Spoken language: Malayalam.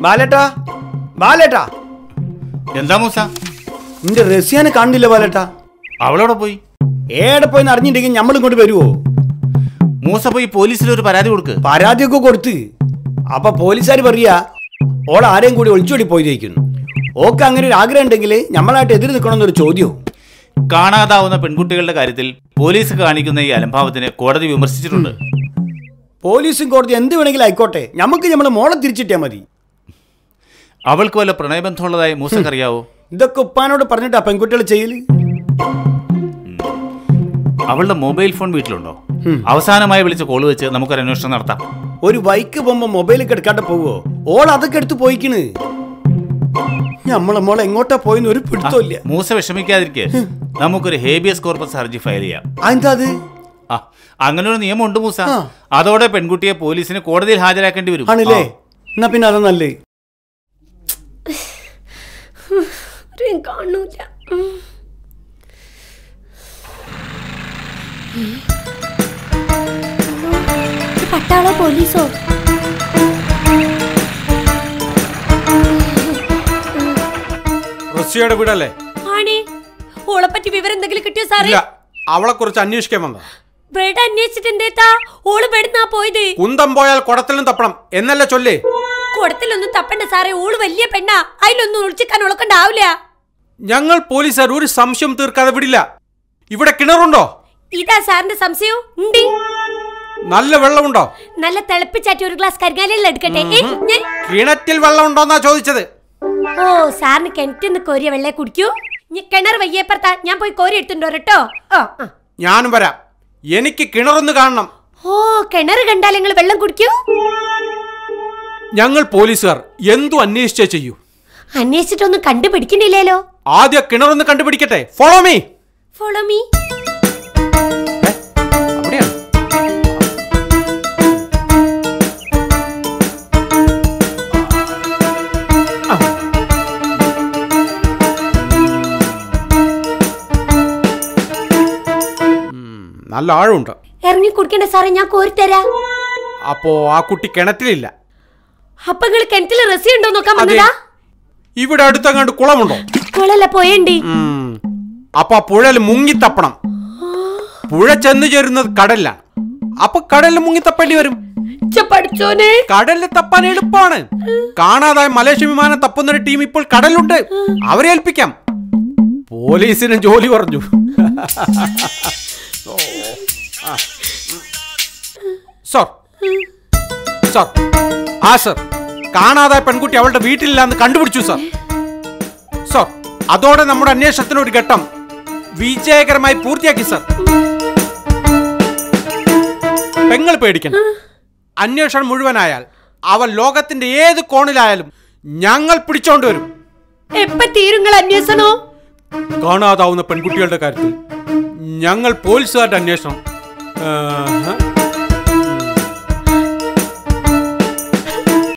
ബാലേട്ടാ ബാലേട്ടാ എന്താ മൂസ നിന്റെ റസിയാനെ കാണുന്നില്ല ബാലേട്ടാ അവളോടെ പോയി ഏടെ പോയി അറിഞ്ഞിട്ടുണ്ടെങ്കിൽ നമ്മൾ ഇങ്ങോട്ട് വരുവോ മൂസ പോയി പോലീസിൽ ഒരു പരാതി കൊടുക്ക് പരാതിയൊക്കെ കൊടുത്ത് അപ്പൊ പോലീസുകാർ പറയാ ഓൾ ആരെയും കൂടി ഒളിച്ചോടി പോയിരിക്കുന്നു ഓക്ക് അങ്ങനെ ഒരു ആഗ്രഹം ഉണ്ടെങ്കിൽ നമ്മളായിട്ട് എതിര് നിൽക്കണമെന്നൊരു ചോദ്യവും കാണാതാവുന്ന പെൺകുട്ടികളുടെ കാര്യത്തിൽ പോലീസ് കാണിക്കുന്ന ഈ അലംഭാവത്തിനെ കോടതി വിമർശിച്ചിട്ടുണ്ട് പോലീസും കോടതി എന്ത് വേണമെങ്കിലും ആയിക്കോട്ടെ നമുക്ക് നമ്മളെ മോളെ തിരിച്ചിട്ടാ മതി അവൾക്ക് വല്ല പ്രണയബന്ധമുള്ളതായി മൂസക്കറിയാവോ ഇതൊക്കെ ഉപ്പാനോട് പറഞ്ഞിട്ടാ പെൺകുട്ടികൾ ചെയ്യല് അവളുടെ മൊബൈൽ ഫോൺ വീട്ടിലുണ്ടോ അവസാനമായി വിളിച്ച കോള് വെച്ച് നമുക്കൊരു അന്വേഷണം നടത്താം ഒരു ബൈക്ക് പോകുമ്പോ മൊബൈലൊക്കെ എടുക്കാണ്ട് പോവോ ഓൾ അതൊക്കെ എടുത്ത് പോയിക്കണ് നമ്മളെ മോളെ എങ്ങോട്ടാ പോയെന്ന് ഒരു പിടുത്തമില്ല മൂസ വിഷമിക്കാതിരിക്കെ നമുക്കൊരു ഹേബിയസ് കോർപ്പസ് ഹർജി ഫയൽ ചെയ്യാം അതെന്താ അത് ആ അങ്ങനെ ഒരു നിയമമുണ്ട് മൂസ ആ. അതോടെ പെൺകുട്ടിയെ പോലീസിന് കോടതിയിൽ ഹാജരാക്കേണ്ടി വരും ആണല്ലേ ആ. എന്നാ പിന്നെ അതാ നല്ലേ ആരെയും കാണൂല ഉം. ഇത് പട്ടാളോ പോലീസോ റഷ്യയുടെ വീടല്ലേ ആണേ ഓളെ പറ്റി വിവരം എന്തെങ്കിലും കിട്ടിയോ സാറേ ഇല്ല അവളെ കുറിച്ച് അന്വേഷിക്കാൻ വന്ന ബ്രെഡ് അന്വേഷിച്ചിട്ട് എന്തേത്താ ഓള് ബെടുന്നാ പോയത് കുന്തം പോയാൽ കുടത്തിലും തപ്പണം എന്നല്ല ചൊല്ലേ കുടത്തിലൊന്നും തപ്പണ്ട സാറേ ഓള് വലിയ പെണ്ണാ അതിലൊന്നും ഒളിച്ചിക്കാൻ ഉളക്കണ്ടാവില്ല ഞങ്ങൾ പോലീസുകാർ ഒരു സംശയം തീർക്കാതെ വിടില്ല ഇവിടെ കിണറുണ്ടോ ഇതാ സാറിന്റെ സംശയം ഉണ്ട് നല്ല വെള്ളമുണ്ടോ നല്ല തിളപ്പിച്ചാറ്റി ഒരു ഗ്ലാസ് കരിങ്ങാലെല്ലാം എടുക്കട്ടെ ഏ, ഞാൻ കിണറ്റിൽ വെള്ളമുണ്ടോന്നാ ചോദിച്ചത് ഓ സാറിന് കിണറ്റിന്ന് കോരിയ വെള്ളേ കുടിക്കൂ ഞ- കിണർ വയ്യപ്പുറത്താ ഞാൻ പോയി കോരി എടുത്തുണ്ടോ കേട്ടോ ഓ ആ. ഞാനും വരാം എനിക്ക് കിണറൊന്ന് കാണണം ഓ കിണർ കണ്ടാൽ നിങ്ങൾ വെള്ളം കുടിക്കൂ ഞങ്ങൾ പോലീസുകാർ എന്തു അന്വേഷിച്ചേ ചെയ്യൂ അന്വേഷിച്ചിട്ടൊന്നും കണ്ടുപിടിക്കണില്ലല്ലോ ആദ്യ കിണറൊന്ന് കണ്ടുപിടിക്കട്ടെ ഫോളോ മീ ഫോളോ മീ അവിടെയാണ് ആ. ഉം, നല്ല ആഴമുണ്ട് ഇറങ്ങി കുടിക്കണ്ട സാറേ ഞാൻ കോരിത്തരാ അപ്പോ ആ കുട്ടി കിണറ്റിലില്ല അപ്പൊ നിങ്ങൾ കിണറ്റിൽ റസി ഉണ്ടോ നോക്കാൻ അതെ. വന്നതാ ഇവിടെ അടുത്തങ്ങാണ്ട് കുളമുണ്ടോ കുളല്ല പോയേണ്ടി ഉം. അപ്പൊ ആ പുഴയിൽ മുങ്ങിത്തപ്പണം പുഴ ചെന്നു ചേരുന്നത് കടലിലാണ് അപ്പൊ കടലിൽ മുങ്ങിത്തപ്പേണ്ടി വരും ഛെ, പഠിച്ചോനെ കടലിൽ തപ്പാൻ എളുപ്പമാണ് കാണാതായ മലേഷ്യ വിമാനം തപ്പുന്ന ഒരു ടീം ഇപ്പോൾ കടലുണ്ട് അവരെ ഏൽപ്പിക്കാം പോലീസിന് ജോലി പറഞ്ഞു ഓ, ആ. സർ സർ ആ സർ കാണാതായ പെൺകുട്ടി അവളുടെ വീട്ടിലില്ലാന്ന് കണ്ടുപിടിച്ചു സർ സർ അതോടെ നമ്മുടെ അന്വേഷണത്തിന് ഒരു ഘട്ടം വിജയകരമായി പൂർത്തിയാക്കി സർ പെങ്ങൾ പേടിക്കണം അന്വേഷണം മുഴുവനായാൽ അവൻ ലോകത്തിന്റെ ഏത് കോണിലായാലും ഞങ്ങൾ പിടിച്ചോണ്ട് വരും എപ്പ തീരുങ്ങൾ അന്വേഷണോ കാണാതാവുന്ന പെൺകുട്ടികളുടെ കാര്യത്തിൽ ഞങ്ങൾ പോലീസുകാരുടെ അന്വേഷണം ആ,